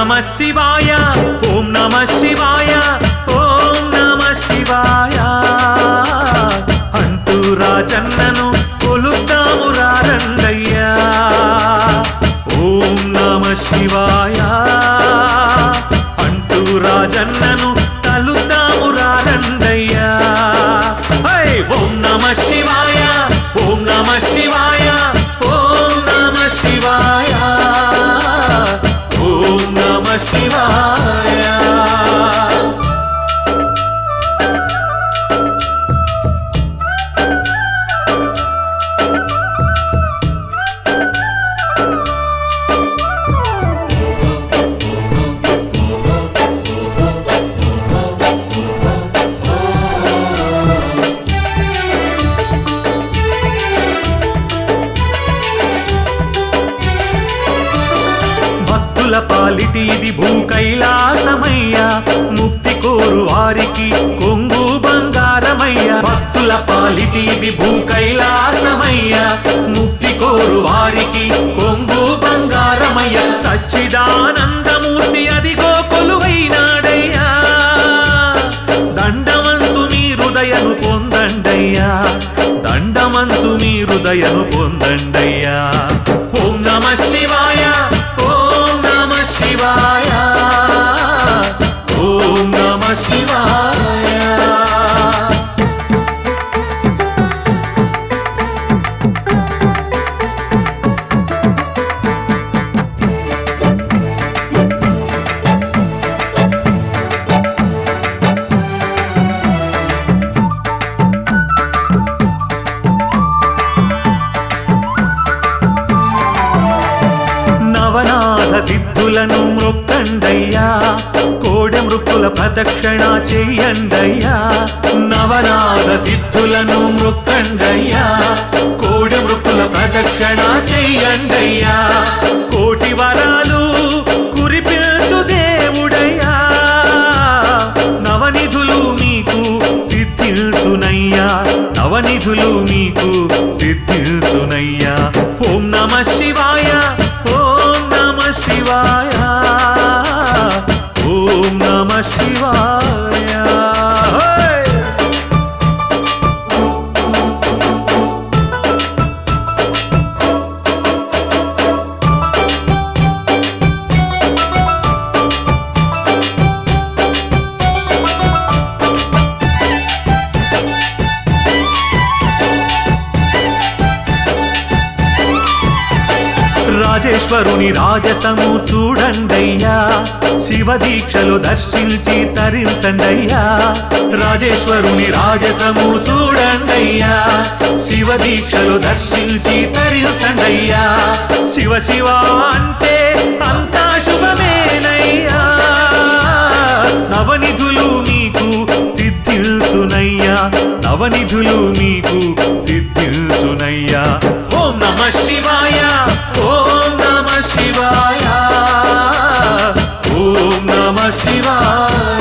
నమ శివాయ ఓం నమ శివాయ ఓం నమ శివాయ అంటూ రాజన్నను కొలుద్దాము రండయ్యా ఓం నమ శివాయ అంటూ రాజన్నను తలుద్దాము రండయ్యా హై ఓం నమ శివాయ ఓం నమ శివాయ ఓం నమ శివాయ ఓం నమ శివాయ భక్తుల పాలిటి ఇది భూ కైలాసమయ్య ముక్తి కోరు వారికి కొంగు బంగారమయ్య భక్తుల పాలిటి ఇది భూ కైలాసమయ్య ముక్తి కోరు వారికి కొంగు బంగారమయ్య సచ్చిదానందమూర్తి అదిగో కొలువైనాడయ్యా దండమంచు మీ హృదయను పొందండయ్యా దండమంచు మీ హృదయను పొందండయ్యా ఓం నమ శివాయ ఓం నమ శివాయ ఓం నమ శివాయ నవనాథ సిద్ధులను మృక్కండయ్యా కోడె మృక్కుల ప్రదక్షిణ చెయ్యండయ్యా నవనాథ సిద్ధులను మృక్కండయ్యా కోడె మృక్కుల ప్రదక్షిణ చెయ్యండయ్యా కోటి వరాలు కురిపించు దేవుడయ్యా నవనిధులు మీకు సిద్ధిల్చునయ్యా నవనిధులు మీకు సిద్ధిల్చునయ్యా ఓం నమ శివాయ ఓం నమ శివాయ ఓం నమ శివాయ హై! రాజేశ్వరుని రాజసము చూడండయ్యా శివ దీక్షలు దర్శించి తరించండయ్యా రాజేశ్వరుని రాజసము చూడండయ్యా శివ దీక్షలు దర్శించి తరించండయ్యా శివ శివ అంటే అంతా శుభమేనయ్యా నవనిధులు మీకు సిద్ధిల్చునయ్యా నవనిధులు మీకు సిద్ధిల్చునయ్యా ఓం నమ శివాయ ఓం నమ శివాయ ఓం నమ శివాయ